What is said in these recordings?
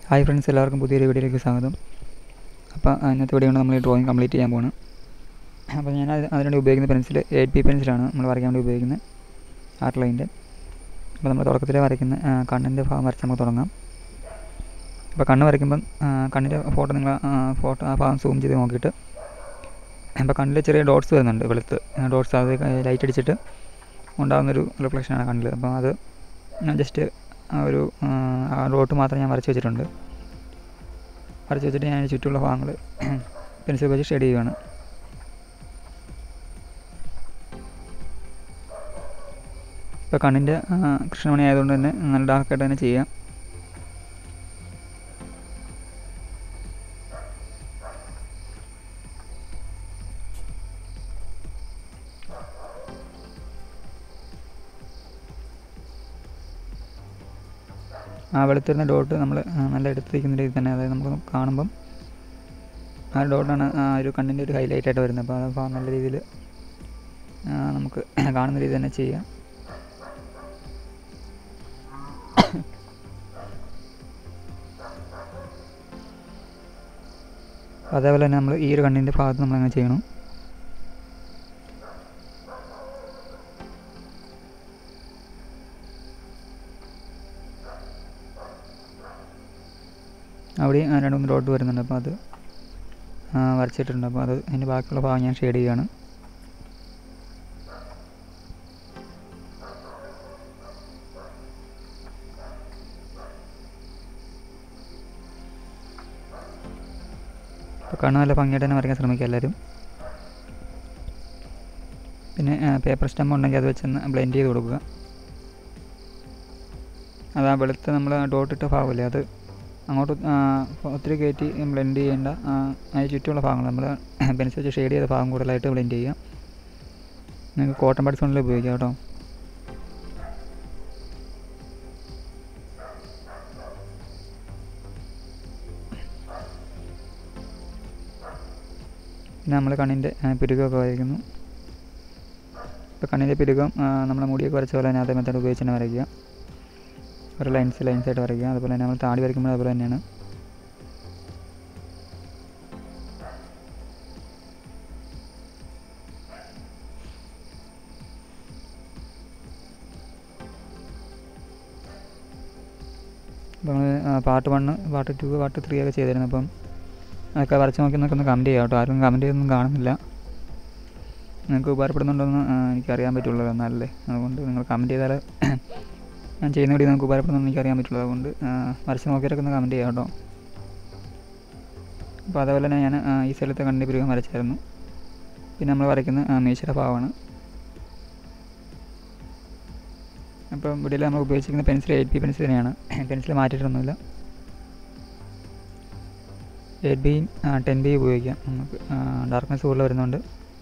hi friends എല്ലാവർക്കും പുതിയൊരു വീഡിയോയിലേക്ക് സ്വാഗതം അപ്പോൾ ആ, ഇന്നത്തെ വീഡിയോ കൊണ്ട് നമ്മൾ ഡ്രോയിങ് കംപ്ലീറ്റ് ചെയ്യാൻ പോവാണ് അപ്പോൾ ഞാൻ അത് അതിനുവേണ്ടി ഉപയോഗിക്കുന്ന പെൻസിൽ എയ്റ്റ് ബി പെൻസിലാണ് നമ്മൾ വരയ്ക്കാൻ വേണ്ടി ഉപയോഗിക്കുന്നത് ആർട്ട് ലൈൻ്റെ അപ്പോൾ നമ്മൾ തുടക്കത്തിൽ വരയ്ക്കുന്ന ആ, കണ്ണിൻ്റെ ഭാഗം വരച്ച് നമുക്ക് തുടങ്ങാം അപ്പോൾ കണ്ണ് വരയ്ക്കുമ്പം ആ, കണ്ണിൻ്റെ ഫോട്ടോ നിങ്ങൾ ഫോട്ടോ ആ ഭാഗം സൂം ചെയ്ത് നോക്കിയിട്ട് അപ്പോൾ കണ്ണിൽ ചെറിയ ഡോട്ട്സ് വരുന്നുണ്ട് വെളുത്ത് ഡോട്ട്സ് അത് ലൈറ്റ് അടിച്ചിട്ട് ഉണ്ടാകുന്നൊരു റിഫ്ലക്ഷനാണ് കണ്ണിൽ അപ്പോൾ അത് ഞാൻ ജസ്റ്റ് ആ ഒരു ആ, ആ ഡോട്ട് മാത്രം ഞാൻ വരച്ച് വെച്ചിട്ടുണ്ട് വരച്ച് വെച്ചിട്ട് ഞാൻ ചുറ്റുമുള്ള ഭാഗങ്ങൾ പെൻസിൽ വെച്ച് ഷെയ്ഡ് ചെയ്യുകയാണ് ഇപ്പോൾ കണ്ണിൻ്റെ കൃഷ്ണമണി ആയതുകൊണ്ട് തന്നെ നല്ല ഡാർക്കായിട്ട് തന്നെ ചെയ്യാം ആ വെളുത്തിരുന്ന ഡോട്ട് നമ്മൾ നല്ല എടുത്തിരിക്കുന്ന രീതിയിൽ തന്നെ അതായത് നമുക്ക് കാണുമ്പം ആ ഡോട്ടാണ് ആ ഒരു കണ്ണിൻ്റെ ഒരു ഹൈലൈറ്റ് ആയിട്ട് വരുന്നത് അപ്പോൾ അത് നല്ല രീതിയിൽ നമുക്ക് കാണുന്ന രീതി തന്നെ ചെയ്യാം അതേപോലെ തന്നെ നമ്മൾ ഈ ഒരു കണ്ണിൻ്റെ ഭാഗത്ത് നമ്മൾ അങ്ങനെ ചെയ്യണം അവിടെ രണ്ട് മൂന്ന് ഡോട്ട് വരുന്നുണ്ട് അപ്പോൾ അത് ആ, വരച്ചിട്ടുണ്ട് അപ്പോൾ അത് അതിൻ്റെ ബാക്കിയുള്ള ഭാഗം ഞാൻ ഷെയ്ഡ് ചെയ്യുകയാണ് അപ്പോൾ കണ്ണ് നല്ല ഭംഗിയായിട്ട് തന്നെ വരയ്ക്കാൻ ശ്രമിക്കുക എല്ലാവരും പിന്നെ പേപ്പർ സ്റ്റമ്പ് ഉണ്ടെങ്കിൽ അത് വെച്ചൊന്ന് ബ്ലെൻഡ് ചെയ്ത് കൊടുക്കുക അത് ആ വെളുത്ത് നമ്മൾ ഡോട്ട് ഇട്ട ഭാഗമില്ലേ അത് അങ്ങോട്ട് ആ, ഒത്തിരി കയറ്റി ബ്ലെൻഡ് ചെയ്യേണ്ട ആ, അതിന് ചുറ്റുമുള്ള ഭാഗങ്ങൾ നമ്മൾ പെൻസിൽ വെച്ച് ഷെയ്ഡ് ചെയ്ത ഭാഗം കൂടുതലായിട്ട് ബ്ലെൻഡ് ചെയ്യാം നിങ്ങൾക്ക് കോട്ടൺ ബഡ്സ് കൊണ്ടിൽ ഉപയോഗിക്കാം കേട്ടോ പിന്നെ നമ്മൾ കണ്ണിൻ്റെ പിരുകമൊക്കെ വരയ്ക്കുന്നു ഇപ്പോൾ കണ്ണിൻ്റെ പിരുകം ആ, നമ്മുടെ മുടിയൊക്കെ വരച്ച പോലെ തന്നെ അതേ മെത്തേഡ് ഉപയോഗിച്ച് തന്നെ വരയ്ക്കുക ഒരു ലൈൻസ് ലൈൻസ് ആയിട്ട് വരയ്ക്കുക അതുപോലെ തന്നെ നമ്മൾ താടി വരയ്ക്കുമ്പോൾ അതുപോലെ തന്നെയാണ് അപ്പോൾ നമ്മൾ part one part two part three ഒക്കെ ചെയ്തിരുന്നു അപ്പം അതൊക്കെ വരച്ച് നോക്കി എന്നൊക്കെ ഒന്ന് കമൻറ്റ് ചെയ്യാം കേട്ടോ ആരും കമൻറ്റ് ചെയ്തൊന്നും കാണുന്നില്ല നിങ്ങൾക്ക് ഉപകാരപ്പെടുന്നുണ്ടോയെന്ന് ആ, എനിക്കറിയാൻ പറ്റുള്ളൂ എന്നാലല്ലേ അതുകൊണ്ട് നിങ്ങൾ കമൻറ്റ് ചെയ്താൽ ഞാൻ ചെയ്യുന്ന വീഡിയോ നമുക്ക് ഉപകാരപ്പെടുന്നു എനിക്ക് അറിയാൻ പറ്റുള്ളൂ അതുകൊണ്ട് ആ, വരച്ച് നോക്കിയിട്ടൊക്കെ ഒന്ന് കമൻറ്റ് ചെയ്യാം കേട്ടോ അപ്പോൾ അതേപോലെ തന്നെ ഞാൻ ആ, ഈ സ്ഥലത്തെ കണ്ടി പിരികം വരച്ചായിരുന്നു പിന്നെ നമ്മൾ വരയ്ക്കുന്ന ആ, മീശയുടെ ഭാഗമാണ് അപ്പോൾ വീഡിയോയിൽ നമ്മൾ ഉപയോഗിച്ചിരിക്കുന്ന പെൻസിൽ എയ്റ്റ് ബി പെൻസിൽ തന്നെയാണ് പെൻസിൽ മാറ്റിയിട്ടൊന്നുമില്ല എയ്റ്റ് ബിയും ടെൻ ബി ഉപയോഗിക്കാം നമുക്ക് ഡാർക്ക്നെസ് കൂടുതൽ വരുന്നുണ്ട്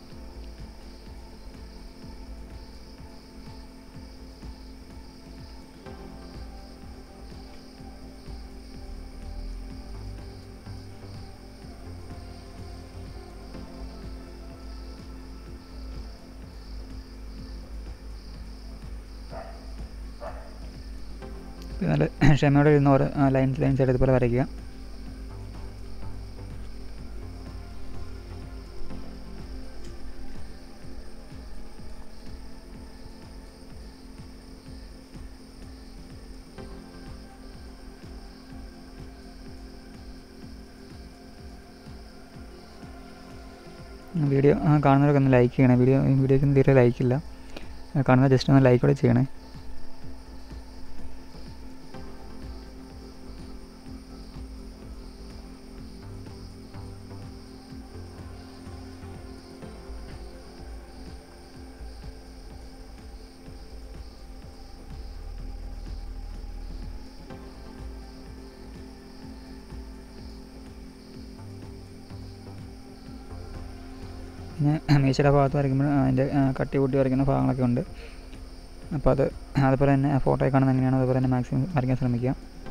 പിന്നെ നല്ല ക്ഷമയോടെ ഇരുന്ന് ഓരോ ലൈൻസ് ലൈൻസ് ആയിട്ട് ഇതുപോലെ വരയ്ക്കുക വീഡിയോ കാണുന്നവരൊക്കെ ഒന്ന് ലൈക്ക് ചെയ്യണേ വീഡിയോ വീഡിയോയ്ക്ക് ഒന്നും തീരെ ലൈക്കില്ല കാണുന്ന ജസ്റ്റ് ഒന്ന് ലൈക്ക് കൂടെ ചെയ്യണേ പിന്നെ മീശയുടെ ഭാഗത്ത് വരയ്ക്കുമ്പോൾ അതിൻ്റെ കട്ടി കൂട്ടി വരയ്ക്കുന്ന ഭാഗങ്ങളൊക്കെ ഉണ്ട് അപ്പോൾ അത് അതുപോലെ തന്നെ ഫോട്ടോയിൽ കാണുന്നത് എങ്ങനെയാണോ അതുപോലെ തന്നെ മാക്സിമം വരയ്ക്കാൻ ശ്രമിക്കുക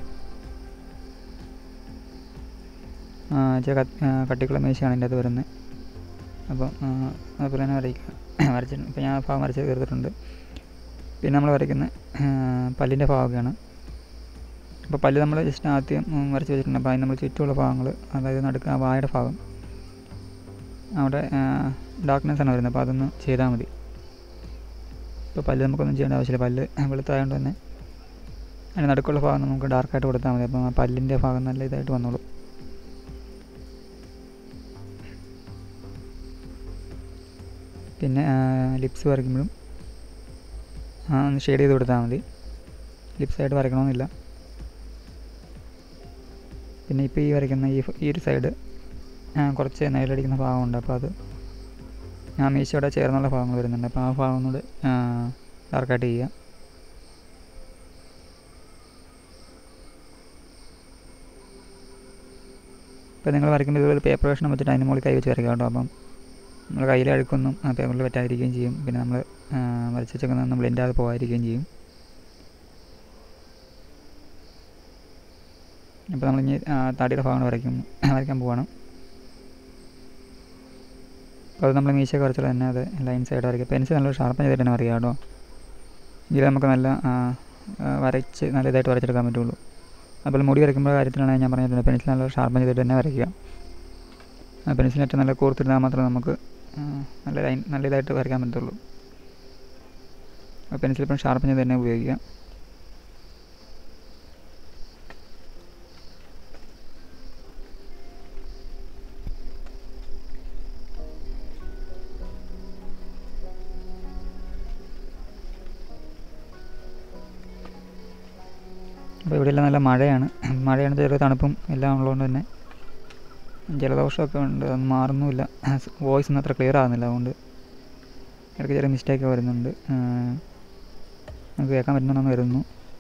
ആ, ഇച്ചിരി കട്ട്- ആ, കട്ടിക്കുള്ള മീശയാണ് എൻ്റെ അത് വരുന്നത് അപ്പോൾ ആ, അതുപോലെ തന്നെ വരയ്ക്കുക വരച്ചിട്ടുണ്ട് ഇപ്പോൾ ഞാൻ ആ ഭാഗം വരച്ച് തീർത്തിട്ടുണ്ട് പിന്നെ നമ്മൾ വരയ്ക്കുന്ന പല്ലിൻ്റെ ഭാഗമൊക്കെയാണ് അപ്പോൾ പല്ല് നമ്മൾ ജസ്റ്റ് ആദ്യം ഉം, വരച്ച് വെച്ചിട്ടുണ്ട് അപ്പോൾ അതിന് നമ്മൾ ചുറ്റുമുള്ള ഭാഗങ്ങൾ അതായത് നടുക്ക് ആ വായുടെ ഭാഗം അവിടെ ഡാർക്ക്നെസ് ആണ് വരുന്നത് അപ്പോൾ അതൊന്ന് ചെയ്താൽ മതി ഇപ്പോൾ പല്ല് നമുക്കൊന്നും ചെയ്യേണ്ട ആവശ്യമില്ല പല്ല് വെളുത്തായതുകൊണ്ട് തന്നെ അതിന് നടുക്കുള്ള ഭാഗം നമുക്ക് ഡാർക്കായിട്ട് കൊടുത്താൽ മതി അപ്പോൾ ആ പല്ലിൻ്റെ ഭാഗം നല്ല ഇതായിട്ട് വന്നോളൂ പിന്നെ ലിപ്സ് വരയ്ക്കുമ്പോഴും ആ ഒന്ന് ഷെയ്ഡ് ചെയ്ത് കൊടുത്താൽ മതി ലിപ്സായിട്ട് വരയ്ക്കണമെന്നില്ല പിന്നെ ഇപ്പോൾ ഈ വരയ്ക്കുന്ന ഈ ഈ ഒരു സൈഡ് കുറച്ച് നേരിലടിക്കുന്ന ഭാഗമുണ്ട് അപ്പോൾ അത് ആ മീശയോടെ ചേർന്നുള്ള ഭാഗങ്ങൾ വരുന്നുണ്ട് അപ്പോൾ ആ ഭാഗം ഒന്നുകൂടെ ഡാർക്കായിട്ട് ചെയ്യുക ഇപ്പോൾ നിങ്ങൾ വരയ്ക്കുമ്പോൾ ഇതുപോലെ പേപ്പർ കഷ്ണം വെച്ചിട്ട് അതിന് മുകളിൽ കൈ വെച്ച് വരയ്ക്കുക കേട്ടോ അപ്പം നമ്മൾ കയ്യിൽ അഴുക്കൊന്നും ആ പേപ്പറിൽ പറ്റാതിരിക്കുകയും ചെയ്യും പിന്നെ നമ്മൾ വരച്ച് വെച്ചേക്കുന്നതൊന്നും ബ്ലെൻഡ് ആകാതെ പോകാതിരിക്കുകയും ചെയ്യും അപ്പോൾ നമ്മൾ ഇനി ആ, താടിയുടെ ഭാഗങ്ങൾ വരയ്ക്കും വരയ്ക്കാൻ പോവാണ് അപ്പോൾ അത് നമ്മൾ മീശയൊക്കെ വരച്ചാൽ തന്നെ അത് ലൈൻ സൈഡ് വരയ്ക്കുക പെൻസിൽ നല്ല ഷാർപ്പൻ ചെയ്തിട്ട് തന്നെ വരയ്ക്കുക കേട്ടോ ഇതിൽ നമുക്ക് നല്ല ആ, ആ, വരച്ച് നല്ല ഇതായിട്ട് വരച്ചെടുക്കാൻ പറ്റുള്ളൂ അതുപോലെ മുടി വരയ്ക്കുമ്പോൾ കാര്യത്തിലാണ് ഞാൻ പറഞ്ഞിട്ടുണ്ട് പെൻസിൽ നല്ല ഷാർപ്പൻ ചെയ്തിട്ട് തന്നെ വരയ്ക്കുക ആ പെൻസിലിനേറ്റവും നല്ല കോർത്തിരുന്നാൽ മാത്രമേ നമുക്ക് ആ, നല്ല ലൈൻ നല്ല ഇതായിട്ട് വരയ്ക്കാൻ പറ്റുള്ളൂ ആ പെൻസിൽ ഇപ്പം ഷാർപ്പൻ ചെയ്ത് തന്നെ ഉപയോഗിക്കുക അപ്പോൾ ഇവിടെയെല്ലാം നല്ല മഴയാണ് മഴയാണ് ചെറിയ തണുപ്പും എല്ലാം ഉള്ളതുകൊണ്ട് തന്നെ ജലദോഷമൊക്കെ ഉണ്ട് അത് മാറുന്നുമില്ല വോയിസ് ഒന്നും അത്ര ക്ലിയർ ആകുന്നില്ല അതുകൊണ്ട് ഇടയ്ക്ക് ചെറിയ മിസ്റ്റേക്ക് വരുന്നുണ്ട് ആ, നമുക്ക് കേൾക്കാൻ പറ്റുന്നതെന്ന് വരുന്നു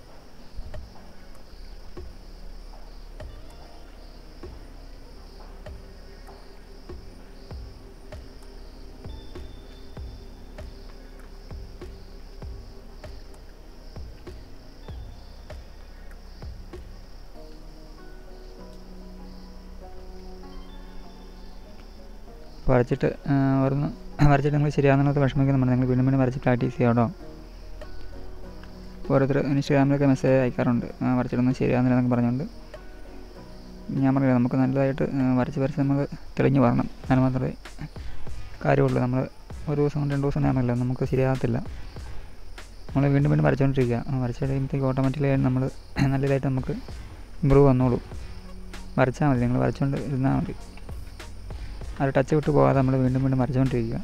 വരച്ചിട്ട് ആ, വരുന്ന വരച്ചിട്ട് നിങ്ങൾ ശരിയാകുന്നത് വിഷമിക്കുന്നുണ്ട് നിങ്ങൾ വീണ്ടും വീണ്ടും വരച്ച് പ്രാക്ടീസ് ചെയ്യാം കേട്ടോ ഓരോരുത്തർ ഇൻസ്റ്റാഗ്രാമിലൊക്കെ മെസ്സേജ് അയക്കാറുണ്ട് ആ, വരച്ചിട്ടൊന്നും ശരിയാകുന്നില്ല എന്നൊക്കെ പറഞ്ഞുകൊണ്ട് ഞാൻ പറഞ്ഞില്ല നമുക്ക് നല്ലതായിട്ട് ആ, വരച്ച് വരച്ച് നമ്മൾ തെളിഞ്ഞ് വരണം എന്നാൽ മാത്രമേ കാര്യമുള്ളൂ നമ്മൾ ഒരു ദിവസം കൊണ്ട് രണ്ട് ദിവസം ആണല്ലോ നമുക്ക് ശരിയാകത്തില്ല നമ്മൾ വീണ്ടും വീണ്ടും വരച്ചുകൊണ്ടിരിക്കുക ആ, വരച്ച് കഴിയുമ്പോഴത്തേക്ക് ഓട്ടോമാറ്റിക്കലി നമ്മൾ നല്ലതായിട്ട് നമുക്ക് ഇമ്പ്രൂവ് വന്നോളൂ വരച്ചാൽ മതി നിങ്ങൾ വരച്ചുകൊണ്ട് ഇരുന്നാൽ മതി അത് ടച്ച് വിട്ട് പോകാതെ നമ്മൾ വീണ്ടും വീണ്ടും വരച്ചുകൊണ്ടിരിക്കുക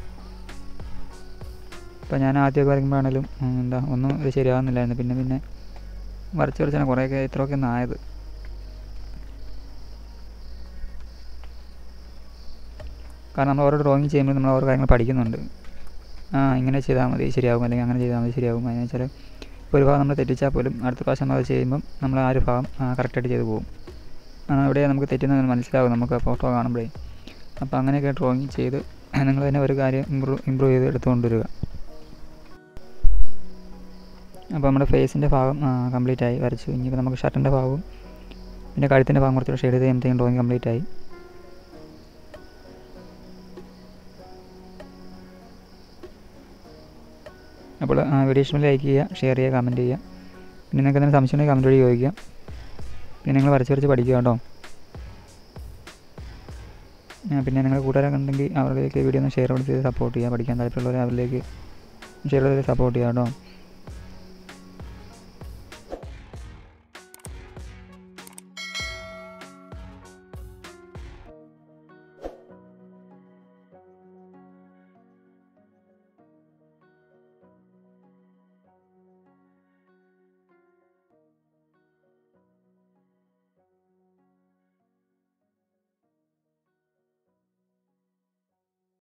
ഇപ്പോൾ ഞാൻ ആദ്യമൊക്കെ വരയ്ക്കുമ്പോഴാണേലും ഉം, എന്താ ഒന്നും ഇത് ശരിയാകുന്നില്ലായിരുന്നു പിന്നെ പിന്നെ വരച്ച് വരച്ചാണ് കുറേയൊക്കെ ഇത്രയൊക്കെ ഒന്ന് ആയത് കാരണം നമ്മൾ ഓരോ ഡ്രോയിങ് ചെയ്യുമ്പോൾ നമ്മൾ ഓരോ കാര്യങ്ങൾ പഠിക്കുന്നുണ്ട് ആ ഇങ്ങനെ ചെയ്താൽ മതി ശരിയാകും അല്ലെങ്കിൽ അങ്ങനെ ചെയ്താൽ മതി ശരിയാകും അതിന് വെച്ചാൽ ഇപ്പോൾ ഒരു ഭാഗം നമ്മൾ തെറ്റിച്ചാൽ പോലും അടുത്ത പ്രാവശ്യം നമ്മൾ അത് ചെയ്യുമ്പം നമ്മൾ ആ ഒരു ഭാഗം കറക്റ്റായിട്ട് ചെയ്ത് പോകും ആ, ഇവിടെ നമുക്ക് തെറ്റുന്നത് മനസ്സിലാവും നമുക്ക് ഫോട്ടോ കാണുമ്പോഴേ അപ്പോൾ അങ്ങനെയൊക്കെ ഡ്രോയിങ് ചെയ്ത് നിങ്ങൾ തന്നെ ഒരു കാര്യം ഇമ്പ്രൂവ് ഇമ്പ്രൂവ് ചെയ്ത് എടുത്തുകൊണ്ട് വരിക അപ്പോൾ നമ്മുടെ ഫേസിൻ്റെ ഭാഗം കംപ്ലീറ്റ് ആയി വരച്ചു ഇനിയിപ്പോൾ നമുക്ക് ഷർട്ടിൻ്റെ ഭാഗവും പിന്നെ കഴുത്തിൻ്റെ ഭാഗം കുറച്ചുകൂടെ ഷെയ്ഡ് ചെയ്ത് കഴിയുമ്പോഴത്തേക്കും ഡ്രോയിങ് കംപ്ലീറ്റ് ആയി അപ്പോൾ വീഡിയോ ഇഷ്ടമെങ്കിൽ ലൈക്ക് ചെയ്യുക ഷെയർ ചെയ്യുക കമൻറ്റ് ചെയ്യുക പിന്നെ നിങ്ങൾക്ക് എന്തെങ്കിലും സംശയം ഉണ്ടെങ്കിൽ കമൻറ്റ് വഴി ചോദിക്കുക പിന്നെ നിങ്ങൾ വരച്ച് വരച്ച് പഠിക്കുക കേട്ടോ ആ, പിന്നെ നിങ്ങൾ കൂട്ടുകാരൊക്കെ ഉണ്ടെങ്കിൽ അവരിലേക്ക് വീഡിയോ ഒന്ന് ഷെയർ ചെയ്ത് സപ്പോർട്ട് ചെയ്യുക പഠിക്കാൻ താല്പര്യമുള്ളവരെ അവരിലേക്ക് ഷെയർ ചെയ്ത് സപ്പോർട്ട് ചെയ്യുക കേട്ടോ